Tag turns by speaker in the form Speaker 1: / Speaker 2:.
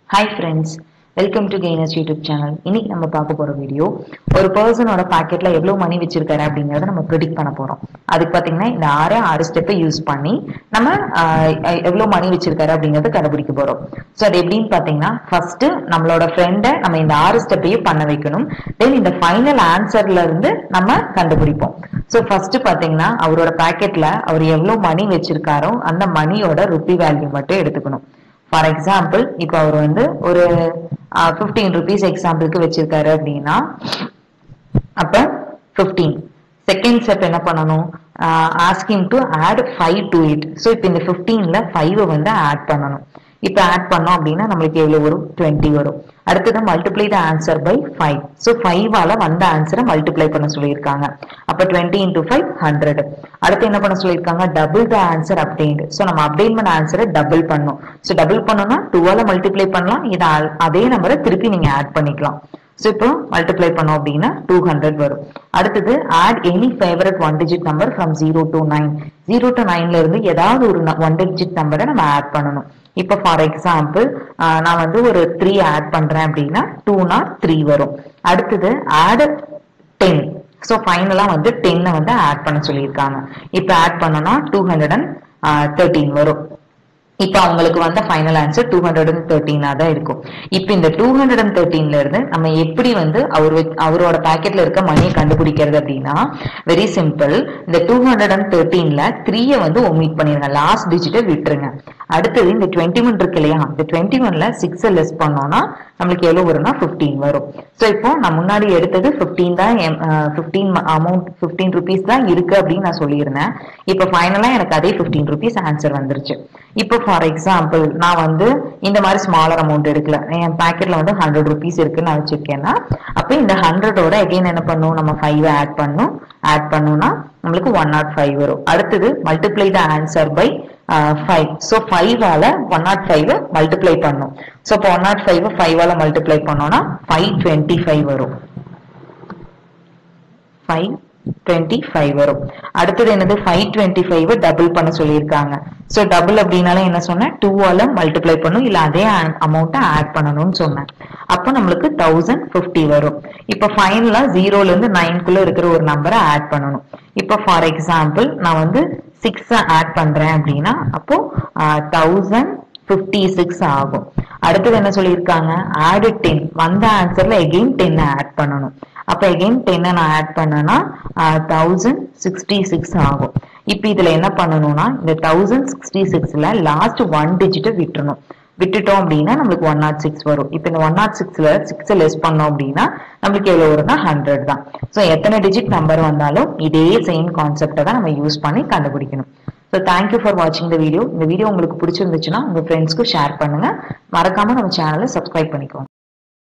Speaker 1: hi friends welcome to கெய்னஸ் YouTube channel இன்னைக்கு நம்ம பார்க்க போற வீடியோ ஒரு பர்சனோட பாக்கெட்ல எவ்வளவு மணி வச்சிருக்காரு அப்படிங்கறத நம்ம ப்ரிடிக்ட் பண்ண போறோம் அதுக்கு பாத்தீங்கன்னா இந்த ஆறு ஆறு ஸ்டெப்பை யூஸ் பண்ணி நம்ம ஆஹ், எவ்வளவு மணி வச்சிருக்காரு அப்படிங்கறத கண்டுபிடிக்க போறோம் ஸோ அது எப்படின்னு பாத்தீங்கன்னா ஃபர்ஸ்ட் நம்மளோட ஃப்ரெண்டை நம்ம இந்த ஆறு ஸ்டெப்பையும் பண்ண வைக்கணும் தென் இந்த ஃபைனல் ஆன்சர்ல இருந்து நம்ம கண்டுபிடிப்போம் ஸோ ஃபர்ஸ்ட் பாத்தீங்கன்னா அவரோட பாக்கெட்ல அவர் எவ்வளவு மணி வச்சிருக்காரோ அந்த மணியோட ருப்பி வேல்யூ மட்டும் எடுத்துக்கணும் ஃபார் எக்ஸாம்பிள் இப்போ அவர் வந்து ஒரு ஃபிஃப்டீன் ருபீஸ் எக்ஸாம்பிளுக்கு வச்சிருக்காரு அப்படின்னா அப்ப ஃபிஃப்டீன் செகண்ட் ஸ்டெப் என்ன பண்ணணும் asking to add five to it so இப்போ இந்த ஃபிஃப்டீன்ல ஃபைவ் வந்து ஆட் பண்ணணும் இப்போ ஆட் பண்ணோம் அப்படின்னா நம்மளுக்கு எவ்வளோ வரும் டுவெண்ட்டி வரும் அடுத்தது multiply the answer by five so ஃபைவால வந்த ஆன்சரை மல்டிப்ளை பண்ண சொல்லியிருக்காங்க அப்போ டுவெண்ட்டி இன்டூ ஃபைவ் ஹண்ட்ரட் அடுத்து என்ன பண்ண சொல்லியிருக்காங்க double the answer obtained so நம்ம அப்டெயின் பண்ண ஆன்சரை டபுள் பண்ணணும் ஸோ டபுள் பண்ணோம்னா டூவால மல்டிப்ளை பண்ணலாம் இதை அதே நம்பரை திருப்பி நீங்க ஆட் பண்ணிக்கலாம் ஸோ இப்போ மல்டிப்ளை பண்ணோம் அப்படின்னா டூ ஹண்ட்ரட் வரும் அடுத்தது add any favourite one digit number from zero to nine zero to நைன்ல இருந்து ஏதாவது ஒரு ஒன் டிஜிட் நம்பரை நம்ம ஆட் பண்ணணும் இப்போ ஃபார் எக்ஸாம்பிள் நான் வந்து ஒரு த்ரீ ஆட் பண்றேன் அப்படின்னா டூ நாட் த்ரீ வரும் அடுத்தது ஆட் டென் ஸோ ஃபைனலாக வந்து டென்னை வந்து ஆட் பண்ண சொல்லியிருக்காங்க இப்போ ஆட் பண்ணோம்னா டூ ஹண்ட்ரட் அண்ட் தேர்ட்டீன் வரும் இப்போ அவங்களுக்கு வந்த final answer two hundred and தேர்ட்டீனா தான் இருக்கும் இப்போ இந்த டூ ஹண்ட்ரட் அண்ட் தேர்ட்டீன்ல இருந்து நம்ம எப்படி வந்து அவர் வச்- அவரோட பாக்கெட்ல இருக்க மணியை கண்டுபிடிக்கிறது அப்படின்னா வெரி சிம்பிள் இந்த டூ ஹண்ட்ரட் அண்ட் தேர்ட்டீன்ல த்ரீயை வந்து ஒமிட் பண்ணிருங்க லாஸ்ட் டிஜிட்டை விட்டுருங்க அடுத்தது இந்த டுவெண்ட்டி ஒன் இருக்கு இல்லையா இந்த டுவெண்ட்டி ஒன்ல சிக்ஸை லெஸ் பண்ணோம்னா நம்மளுக்கு எவ்வளவு வரும்னா ஃபிஃப்டீன் வரும் ஸோ இப்போ நான் முன்னாடி எடுத்தது ஃபிஃப்டீன் தான் ஃபிஃப்டீன் அமௌண்ட் ஃபிஃப்டீன் ருபீஸ் தான் இருக்கு அப்படின்னு நான் சொல்லியிருந்தேன் இப்போ ஃபைனலா எனக்கு அதே ஃபிஃப்டீன் ருபீஸ் ஆன்சர் வந்துருச்சு இப்போ ஃபார் எக்ஸாம்பிள் நான் வந்து இந்த மாதிரி ஸ்மாலர் அமௌண்ட் எடுக்கல என் பாக்கெட்ல வந்து ஹண்ட்ரட் ருபீஸ் இருக்குன்னு நான் வச்சிருக்கேன்னா அப்போ இந்த ஹண்ட்ரடோட அகைன் என்ன பண்ணும் நம்ம ஃபைவ் ஆட் பண்ணும் ஆட் பண்ணோம்னா நம்மளுக்கு ஒன் நாட் ஃபைவ் வரும் அடுத்தது multiply the answer by five so ஃபைவால ஒன் நாட் ஃபைவ் மல்டிப்ளை பண்ணும் ஸோ இப்போ ஒன் நாட் ஃபைவ் ஃபைவால மல்டிப்ளை பண்ணோம்னா ஃபைவ் டுவெண்ட்டி ஃபைவ் வரும் ஃபைவ் டுவெண்ட்டி ஃபைவ் வரும் அடுத்தது என்னது ஃபைவ் டுவெண்ட்டி ஃபைவ் டபுள் பண்ண சொல்லியிருக்காங்க ஸோ டபுள் அப்படின்னால என்ன சொன்னேன் டூவால மல்டிப்ளை பண்ணும் இல்லை அதே அமௌண்ட்டை ஆட் பண்ணணும்னு சொன்னேன் அப்போ நம்மளுக்கு தௌசண்ட் ஃபிஃப்டி வரும் இப்போ ஃபைனலா ஜீரோல இருந்து நைன்குள்ள இருக்கிற ஒரு நம்பரை ஆட் பண்ணணும் இப்போ ஃபார் எக்ஸாம்பிள் நான் வந்து சிக்ஸ் ஆட் பண்றேன் அப்படின்னா அப்போ தௌசண்ட் ஃபிஃப்டி சிக்ஸ் ஆகும் அடுத்தது என்ன சொல்லியிருக்காங்க ஆடு டென் வந்த ஆன்சர்ல எகெயின் டென் ஆட் பண்ணணும் அப்ப எகெயின் டென்னை நான் ஆட் பண்ணனா தௌசண்ட் சிக்ஸ்டி சிக்ஸ் ஆகும் இப்போ இதுல என்ன பண்ணணும்னா இந்த தௌசண்ட் சிக்ஸ்டி சிக்ஸ்ல லாஸ்ட் ஒன் டிஜிட்டை விட்டுறணும் விட்டுட்டோம் அப்படின்னா நம்மளுக்கு ஒன் நாட் சிக்ஸ் வரும் இப்போ இந்த ஒன் நாட் சிக்ஸ்ல சிக்ஸ் லெஸ் பண்ணோம் அப்படின்னா நம்மளுக்கு எவ்வளவு வரும்னா ஹண்ட்ரட் தான் ஸோ எத்தனை டிஜிட் நம்பர் வந்தாலும் இதே சேம் கான்செப்டை தான் நம்ம யூஸ் பண்ணி கண்டுபிடிக்கணும் ஸோ தேங்க்யூ ஃபார் வாட்சிங் த வீடியோ இந்த வீடியோ உங்களுக்கு பிடிச்சிருந்துச்சுன்னா உங்க ஃப்ரெண்ட்ஸ்க்கு ஷேர் பண்ணுங்க மறக்காம நம்ம சேனலை சப்ஸ்கிரைப் பண்ணிக்கோங்க